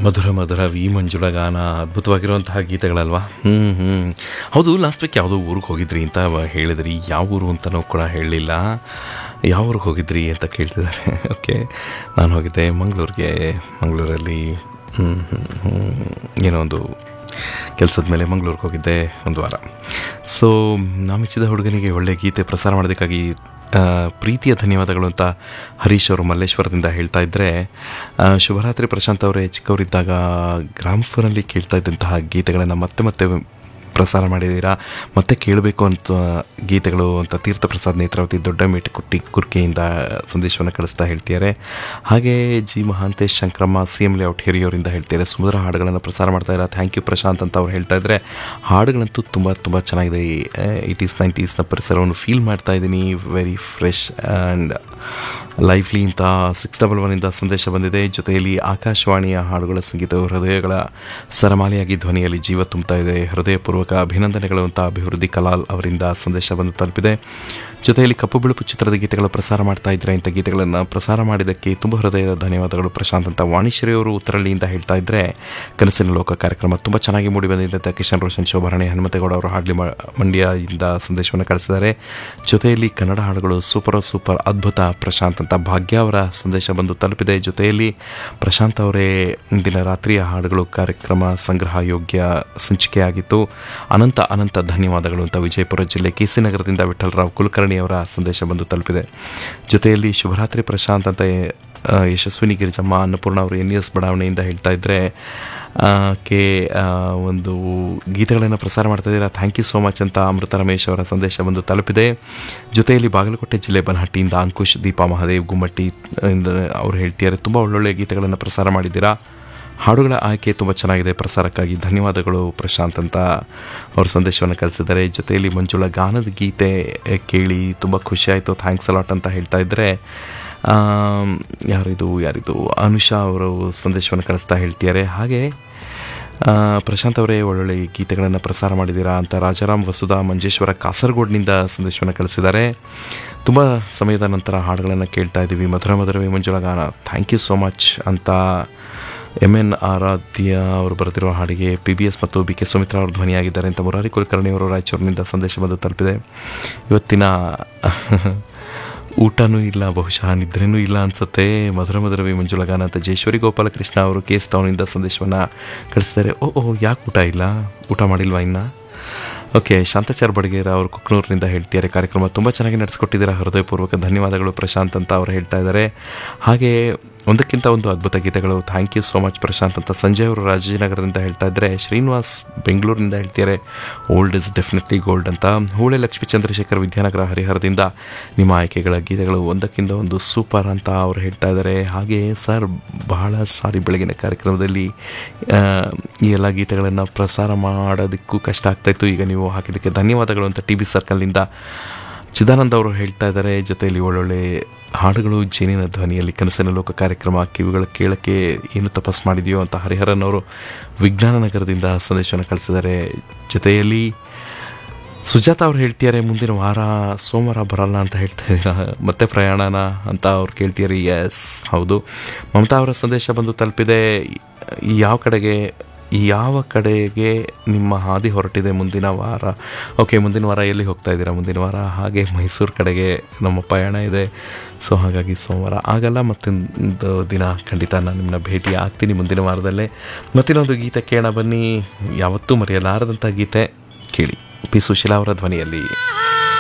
ಮಧುರ ಮಧುರ V ಮಂಜುಳ ಗಾನ ಅದ್ಭುತವಾಗಿರುವಂತಹ ಗೀತೆಗಳಲ್ವಾ ಹ್ಞೂ ಹ್ಞೂ ಹೌದು ಲಾಸ್ಟ್ ವೀಕ್ ಯಾವುದೋ ಊರಿಗೆ ಹೋಗಿದ್ರಿ ಅಂತ ವ- ಹೇಳಿದ್ರಿ ಯಾವ ಊರು ಅಂತಲೂ ಕೂಡ ಹೇಳಲಿಲ್ಲ ಯಾವ ಊರಿಗೆ ಹೋಗಿದ್ರಿ ಅಂತ ಕೇಳ್ತಿದ್ದಾರೆ ಓಕೆ ನಾನು ಹೋಗಿದ್ದೆ ಮಂಗಳೂರಿಗೆ ಮಂಗಳೂರಲ್ಲಿ ಹ್ಮ್, ಹ್ಮ್, ಹ್ಮ್, ಏನೋ ಒಂದು ಕೆಲಸದ ಮೇಲೆ ಮಂಗಳೂರಿಗೆ ಹೋಗಿದ್ದೆ ಒಂದು ವಾರ ಸೊ ನಾಮಿಚ್ಚಿದ ಹುಡುಗನಿಗೆ ಒಳ್ಳೆ ಗೀತೆ ಪ್ರಸಾರ ಮಾಡೋದಕ್ಕಾಗಿ ಆ, ಪ್ರೀತಿಯ ಧನ್ಯವಾದಗಳು ಅಂತ ಹರೀಶ್ ಅವರು ಮಲ್ಲೇಶ್ವರದಿಂದ ಹೇಳ್ತಾ ಇದ್ದರೆ ಆ, ಶುಭರಾತ್ರಿ ಪ್ರಶಾಂತ್ ಅವರೇ ಚಿಕ್ಕವರಿದ್ದಾಗ ಗ್ರಾಮ್ಫೋನಲ್ಲಿ ಕೇಳ್ತಾ ಇದ್ದಂತಹ ಗೀತೆಗಳನ್ನು ಮತ್ತೆ ಮತ್ತೆ ಪ್ರಸಾರ ಮಾಡಿದ್ದೀರಾ ಮತ್ತೆ ಕೇಳಬೇಕು ಅಂತ ಗೀತೆಗಳು ಅಂತ ತೀರ್ಥ ಪ್ರಸಾದ್ ನೇತ್ರಾವತಿ ದೊಡ್ಡ ಮೇಟು ಕುಟ್ಟಿ ಕುರ್ಕೆಯಿಂದ ಸಂದೇಶವನ್ನು ಕಳಿಸ್ತಾ ಹೇಳ್ತಿದ್ದಾರೆ ಹಾಗೆ G Mahantesh Shankramma C M layout ಹಿರಿಯವರಿಂದ ಹೇಳ್ತಿದ್ದಾರೆ ಸುಮಧುರ ಹಾಡುಗಳನ್ನು ಪ್ರಸಾರ ಮಾಡ್ತಾ ಇದ್ದಾರೆ ಥ್ಯಾಂಕ್ ಯು ಪ್ರಶಾಂತ್ ಅಂತ ಅವ್ರು ಹೇಳ್ತಾ ಇದ್ದಾರೆ ಹಾಡುಗಳಂತೂ ತುಂಬ ತುಂಬ ಚೆನ್ನಾಗಿದೆ ಏಯ್ಟೀಸ್ ನೈಂಟೀಸ್ನ ಪರಿಸರವನ್ನು ಫೀಲ್ ಮಾಡ್ತಾ ಇದ್ದೀನಿ ವೆರಿ ಫ್ರೆಶ್ ಆ್ಯಂಡ್ ಲೈವ್ಲಿ ಅಂತ ಸಿಕ್ಸ್ ಡಬಲ್ ಒನ್ನಿಂದ ಸಂದೇಶ ಬಂದಿದೆ ಜೊತೆಯಲ್ಲಿ ಆಕಾಶವಾಣಿಯ ಹಾಡುಗಳ ಸಂಗೀತವು ಹೃದಯಗಳ ಸರಮಾಲೆಯಾಗಿ ಧ್ವನಿಯಲ್ಲಿ ಜೀವ ತುಂಬುತ್ತಾ ಇದೆ ಹೃದಯಪೂರ್ವಕ ಅಭಿನಂದನೆಗಳು ಅಂತ ಅಭಿವೃದ್ಧಿ ಕಲಾಲ್ ಅವರಿಂದ ಸಂದೇಶ ಬಂದು ತಲುಪಿದೆ ಜೊತೆಯಲ್ಲಿ ಕಪ್ಪು ಬಿಳುಪು ಚಿತ್ರದ ಗೀತೆಗಳು ಪ್ರಸಾರ ಮಾಡ್ತಾ ಇದ್ರೆ ಇಂಥ ಗೀತೆಗಳನ್ನು ಪ್ರಸಾರ ಮಾಡಿದ್ದಕ್ಕೆ ತುಂಬ ಹೃದಯದ ಧನ್ಯವಾದಗಳು ಪ್ರಶಾಂತ್ ಅಂತ ವಾಣಿಶ್ರೀ ಅವರು ಉತ್ತರಳ್ಳಿಯಿಂದ ಹೇಳ್ತಾ ಇದ್ರೆ ಕನಸಿನ ಲೋಕ ಕಾರ್ಯಕ್ರಮ ತುಂಬ ಚೆನ್ನಾಗಿ ಮೂಡಿ ಬಂದಿದೆ ಅಂತ ಕಿಶನ್ ರೋಷನ್ ಶೋಭಾರಣೆ ಹನುಮತೇಗೌಡ ಅವರು ಹಾಡ್ಲಿ ಮ- ಮಂಡ್ಯದಿಂದ ಸಂದೇಶವನ್ನು ಕಳಿಸಿದ್ದಾರೆ ಜೊತೆಯಲ್ಲಿ ಕನ್ನಡ ಹಾಡುಗಳು ಸೂಪರ್ ಸೂಪರ್ ಅದ್ಭುತ ಪ್ರಶಾಂತ್ ಅಂತ ಭಾಗ್ಯ ಅವರ ಸಂದೇಶ ಬಂದು ತಲುಪಿದೆ ಜೊತೆಯಲ್ಲಿ ಪ್ರಶಾಂತ್ ಅವರೇ ಇಂದಿನ ರಾತ್ರಿಯ ಹಾಡುಗಳು ಕಾರ್ಯಕ್ರಮ ಸಂಗ್ರಹ ಯೋಗ್ಯ ಸಂಚಿಕೆಯಾಗಿತ್ತು ಅನಂತ ಅನಂತ ಧನ್ಯವಾದಗಳು ಅಂತ ವಿಜಯಪುರ ಜಿಲ್ಲೆ ಕೆಸಿ ನಗರದಿಂದ ವಿಠಲರಾವ್ ಕುಲಕರ್ಣಿ ಅವರ ಸಂದೇಶ ಬಂದು ತಲುಪಿದೆ ಜೊತೆಯಲ್ಲಿ ಶುಭರಾತ್ರಿ ಪ್ರಶಾಂತ್ ಅಂತ ಆ, ಯಶಸ್ವಿನಿ ಗಿರಿಜಮ್ಮ ಅನ್ನಪೂರ್ಣ ಅವರು ಎನ್ ಎಸ್ ಬಡಾವಣೆಯಿಂದ ಹೇಳ್ತಾ ಇದ್ದರೆ ಕೆ ಆ, ಒಂದು ಗೀತೆಗಳನ್ನು ಪ್ರಸಾರ ಮಾಡ್ತಾ ಇದ್ದೀರಾ ಥ್ಯಾಂಕ್ ಯು ಸೋ ಮಚ್ ಅಂತ ಅಮೃತ ರಮೇಶ್ ಅವರ ಸಂದೇಶ ಬಂದು ತಲುಪಿದೆ ಜೊತೆಯಲ್ಲಿ ಬಾಗಲಕೋಟೆ ಜಿಲ್ಲೆ ಬನಹಟ್ಟಿಯಿಂದ ಅಂಕುಶ್ ದೀಪಾ ಮಹಾದೇವ್ ಗುಮ್ಮಟ್ಟಿ ಇಂದ ಅವ್ರು ಹೇಳ್ತಿದ್ದಾರೆ ತುಂಬ ಒಳ್ಳೊಳ್ಳೆ ಗೀತೆಗಳನ್ನು ಪ್ರಸಾರ ಮಾಡಿದ್ದೀರಾ ಹಾಡುಗಳ ಆಯ್ಕೆ ತುಂಬ ಚೆನ್ನಾಗಿದೆ ಪ್ರಸಾರಕ್ಕಾಗಿ ಧನ್ಯವಾದಗಳು ಪ್ರಶಾಂತ್ ಅಂತ ಅವ್ರ ಸಂದೇಶವನ್ನು ಕಳಿಸಿದ್ದಾರೆ ಜೊತೆಯಲ್ಲಿ ಮಂಜುಳ ಗಾನದ ಗೀತೆ ಕೇಳಿ ತುಂಬ ಖುಷಿಯಾಯಿತು ಥ್ಯಾಂಕ್ಸ್ ಅಲಾಟ್ ಅಂತ ಹೇಳ್ತಾ ಇದ್ದರೆ ಆಮ್, ಯಾರಿದು ಯಾರಿದು ಅನುಷಾ ಅವರು ಸಂದೇಶವನ್ನು ಕಳಿಸ್ತಾ ಹೇಳ್ತಿದ್ದಾರೆ ಹಾಗೆ ಆ, ಪ್ರಶಾಂತ್ ಅವರೇ ಒಳ್ಳೊಳ್ಳೆ ಗೀತೆಗಳನ್ನು ಪ್ರಸಾರ ಮಾಡಿದ್ದೀರಾ ಅಂತ ರಾಜಾರಾಮ್ ವಸುಧಾ ಮಂಜೇಶ್ವರ ಕಾಸರಗೋಡ್ನಿಂದ ಸಂದೇಶವನ್ನು ಕಳಿಸಿದ್ದಾರೆ ತುಂಬ ಸಮಯದ ನಂತರ ಹಾಡುಗಳನ್ನು ಕೇಳ್ತಾ ಇದ್ದೀವಿ ಮಧುರ ಮಧುರವೇ ಮಂಜುಳ ಗಾನ ಥ್ಯಾಂಕ್ ಯು ಸೋ ಮಚ್ ಅಂತ ಎಮ್ ಎನ್ ಆರಾಧ್ಯ ಅವರು ಬರೆದಿರುವ ಹಾಡಿಗೆ ಪಿ ಬಿ ಎಸ್ ಮತ್ತು ಬಿ ಕೆ ಸುಮಿತ್ರಾ ಅವರು ಧ್ವನಿಯಾಗಿದ್ದಾರೆ ಅಂತ ಮುರಾರಿ ಕುಲಕರ್ಣಿ ಅವರು ರಾಯಚೂರಿನಿಂದ ಸಂದೇಶ ಬಂದು ತಲುಪಿದೆ ಇವತ್ತಿನ ಊಟನೂ ಇಲ್ಲ ಬಹುಶಃ ನಿದ್ರೆನೂ ಇಲ್ಲ ಅನ್ಸುತ್ತೆ ಮಧುರ ಮಧುರವಿ ಮಂಜುಳ ಗಾನ ಅಂತ ಜಯೇಶ್ವರಿ ಗೋಪಾಲಕೃಷ್ಣ ಅವರು ಕೇಸ್ ಟೌನಿಂದ ಸಂದೇಶವನ್ನು ಕಳಿಸ್ತಾರೆ ಓ ಓ ಯಾಕೆ ಊಟ ಇಲ್ಲ ಊಟ ಮಾಡಿಲ್ವಾ ಇನ್ನು ಓಕೆ ಶಾಂತಾಚಾರ್ ಬಡಗೇರ ಅವರು ಕುಕ್ನೂರಿನಿಂದ ಹೇಳ್ತಿದ್ದಾರೆ ಕಾರ್ಯಕ್ರಮ ತುಂಬ ಚೆನ್ನಾಗಿ ನಡೆಸ್ಕೊಟ್ಟಿದ್ದೀರಾ ಹೃದಯಪೂರ್ವಕ ಧನ್ಯವಾದಗಳು ಪ್ರಶಾಂತ್ ಅಂತ ಅವರು ಹೇಳ್ತಾ ಇದ್ದಾರೆ ಹಾಗೆ ಒಂದಕ್ಕಿಂತ ಒಂದು ಅದ್ಭುತ ಗೀತೆಗಳು thank you so much Prashanth ಅಂತ ಸಂಜಯ್ ಅವರು ರಾಜಾಜಿನಗರದಿಂದ ಹೇಳ್ತಾ ಇದ್ದಾರೆ ಶ್ರೀನಿವಾಸ್ ಬೆಂಗಳೂರಿನಿಂದ ಹೇಳ್ತಿದ್ದಾರೆ ಓಲ್ಡ್ ಇಸ್ ಡೆಫಿನೆಟ್ಲಿ ಗೋಲ್ಡ್ ಅಂತ ಹೂಳೆ ಲಕ್ಷ್ಮೀ ಚಂದ್ರಶೇಖರ್ ವಿದ್ಯಾನಗರ ಹರಿಹರದಿಂದ ನಿಮ್ಮ ಆಯ್ಕೆಗಳ ಗೀತೆಗಳು ಒಂದಕ್ಕಿಂತ ಒಂದು ಸೂಪರ್ ಅಂತ ಅವರು ಹೇಳ್ತಾ ಇದ್ದಾರೆ ಹಾಗೆ ಸರ್ ಬಹಳ ಸಾರಿ ಬೆಳಗಿನ ಕಾರ್ಯಕ್ರಮದಲ್ಲಿ ಆ, ಈ ಎಲ್ಲ ಗೀತೆಗಳನ್ನು ಪ್ರಸಾರ ಮಾಡೋದಕ್ಕೂ ಕಷ್ಟ ಆಗ್ತಾಯಿತ್ತು ಈಗ ನೀವು ಹಾಕಿದ್ದಕ್ಕೆ ಧನ್ಯವಾದಗಳು ಅಂತ ಟಿ ಬಿ ಸರ್ಕಲ್ನಿಂದ ಚಿದಾನಂದ ಅವರು ಹೇಳ್ತಾ ಇದ್ದಾರೆ ಜೊತೆಯಲ್ಲಿ ಒಳ್ಳೊಳ್ಳೆ ಹಾಡುಗಳು ಜೇನಿನ ಧ್ವನಿಯಲ್ಲಿ ಕನಸಿನ ಲೋಕ ಕಾರ್ಯಕ್ರಮ ಕಿವಿಗಳ ಕೇಳಕ್ಕೆ ಏನು ತಪಸ್ ಮಾಡಿದೆಯೋ ಅಂತ ಹರಿಹರನ್ ಅವರು ವಿಜ್ಞಾನ ನಗರದಿಂದ ಸಂದೇಶವನ್ನು ಕಳಿಸಿದ್ದಾರೆ ಜೊತೆಯಲ್ಲಿ ಸುಜಾತ ಅವ್ರು ಹೇಳ್ತಿದ್ದಾರೆ ಮುಂದಿನ ವಾರ ಸೋಮವಾರ ಬರಲ್ಲ ಅಂತ ಹೇಳ್ತಾ ಇದ್ದೀರಾ ಮತ್ತೆ ಪ್ರಯಾಣನ ಅಂತ ಅವ್ರು ಕೇಳ್ತಿದ್ದಾರೆ ಎಸ್ ಹೌದು ಮಮತಾ ಅವರ ಸಂದೇಶ ಬಂದು ತಲುಪಿದೆ ಈ ಯಾವ ಕಡೆಗೆ ಈ ಯಾವ ಕಡೆಗೆ ನಿಮ್ಮ ಹಾದಿ ಹೊರಟಿದೆ ಮುಂದಿನ ವಾರ ಓಕೆ ಮುಂದಿನ ವಾರ ಎಲ್ಲಿ ಹೋಗ್ತಾ ಇದ್ದೀರಾ ಮುಂದಿನ ವಾರ ಹಾಗೆ ಮೈಸೂರು ಕಡೆಗೆ ನಮ್ಮ ಪಯಣ ಇದೆ ಸೊ ಹಾಗಾಗಿ ಸೋಮವಾರ ಆಗಲ್ಲ ಮತ್ತೊಂದು ದಿನ ಖಂಡಿತ ನಾನು ನಿಮ್ಮನ್ನ ಭೇಟಿ ಆಗ್ತೀನಿ ಮುಂದಿನ ವಾರದಲ್ಲೇ ಮತ್ತಿನ್ನೊಂದು ಗೀತೆ ಕೇಳೋಣ ಬನ್ನಿ ಯಾವತ್ತೂ ಮರೆಯಲಾರದಂಥ ಗೀತೆ ಕೇಳಿ ಪಿ ಸುಶೀಲಾ ಅವರ ಧ್ವನಿಯಲ್ಲಿ